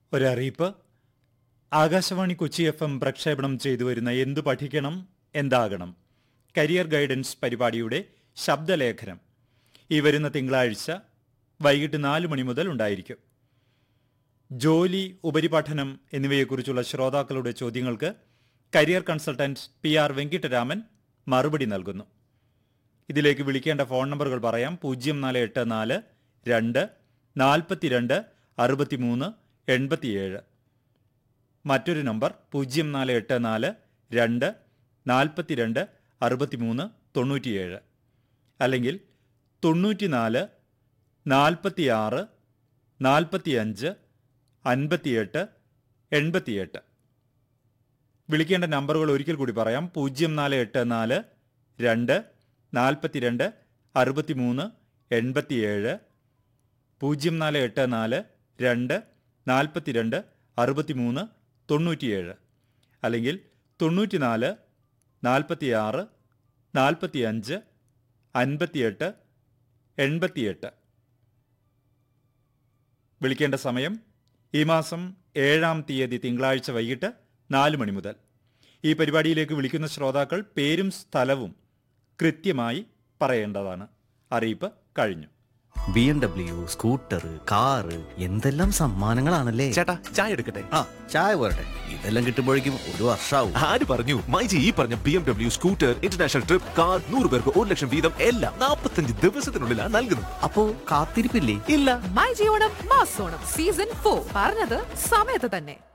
ഒരറിയിപ്പ് Akashvani Kochi F M പ്രക്ഷേപണം ചെയ്തു വരുന്ന എന്തു പഠിക്കണം എന്താകണം കരിയർ ഗൈഡൻസ് പരിപാടിയുടെ ശബ്ദലേഖനം ഈ വരുന്ന തിങ്കളാഴ്ച വൈകിട്ട് നാല് മണി മുതൽ ഉണ്ടായിരിക്കും ജോലി ഉപരിപഠനം എന്നിവയെക്കുറിച്ചുള്ള ശ്രോതാക്കളുടെ ചോദ്യങ്ങൾക്ക് career consultant P R Venkittaraman മറുപടി നൽകുന്നു ഇതിലേക്ക് വിളിക്കേണ്ട ഫോൺ നമ്പറുകൾ പറയാം പൂജ്യം നാല് എട്ട് നാല് രണ്ട് നാൽപ്പത്തിരണ്ട് അറുപത്തിമൂന്ന് എൺപത്തിയേഴ് മറ്റൊരു നമ്പർ പൂജ്യം നാല് എട്ട് നാല് രണ്ട് നാൽപ്പത്തിരണ്ട് അറുപത്തിമൂന്ന് തൊണ്ണൂറ്റിയേഴ് അല്ലെങ്കിൽ തൊണ്ണൂറ്റിനാല് നാൽപ്പത്തിയാറ് നാൽപ്പത്തിയഞ്ച് അൻപത്തിയെട്ട് എൺപത്തിയെട്ട് വിളിക്കേണ്ട നമ്പറുകൾ ഒരിക്കൽ കൂടി പറയാം പൂജ്യം നാല് എട്ട് നാല് രണ്ട് നാൽപ്പത്തിരണ്ട് അറുപത്തിമൂന്ന് എൺപത്തിയേഴ് പൂജ്യം നാല് എട്ട് നാല് രണ്ട് നാൽപ്പത്തിരണ്ട് അറുപത്തിമൂന്ന് തൊണ്ണൂറ്റിയേഴ് അല്ലെങ്കിൽ തൊണ്ണൂറ്റിനാല് നാൽപ്പത്തിയാറ് നാൽപ്പത്തിയഞ്ച് അൻപത്തിയെട്ട് എൺപത്തിയെട്ട് വിളിക്കേണ്ട സമയം ഈ മാസം ഏഴാം തീയതി തിങ്കളാഴ്ച വൈകിട്ട് നാല് മണി മുതൽ ഈ പരിപാടിയിലേക്ക് വിളിക്കുന്ന ശ്രോതാക്കൾ പേരും സ്ഥലവും കൃത്യമായി പറയേണ്ടതാണ് അറിയിപ്പ് കഴിഞ്ഞു B M W scooter car എന്തെല്ലാം സമ്മാനങ്ങളാണല്ലേ ചേട്ടാ ചായ എടുക്കട്ടെ ആ ചായ പോരട്ടെ ഇതെല്ലാം കിട്ടുമ്പോഴേക്കും ഒരു വർഷാവും ആര് പറഞ്ഞു മൈജി ഈ പറഞ്ഞ B M W scooter international trip car നൂറ് പേർക്ക് ഒരു ലക്ഷം വീതം എല്ലാം നാൽപ്പത്തഞ്ച് ദിവസത്തിനുള്ളിലാണ് നൽകുന്നത് അപ്പോ കാത്തിരിപ്പില്ലേ ഇല്ല മൈ ജിയോണം മാസോണം സീസൺ ഫോർ പറഞ്ഞത് സമയത്ത് തന്നെ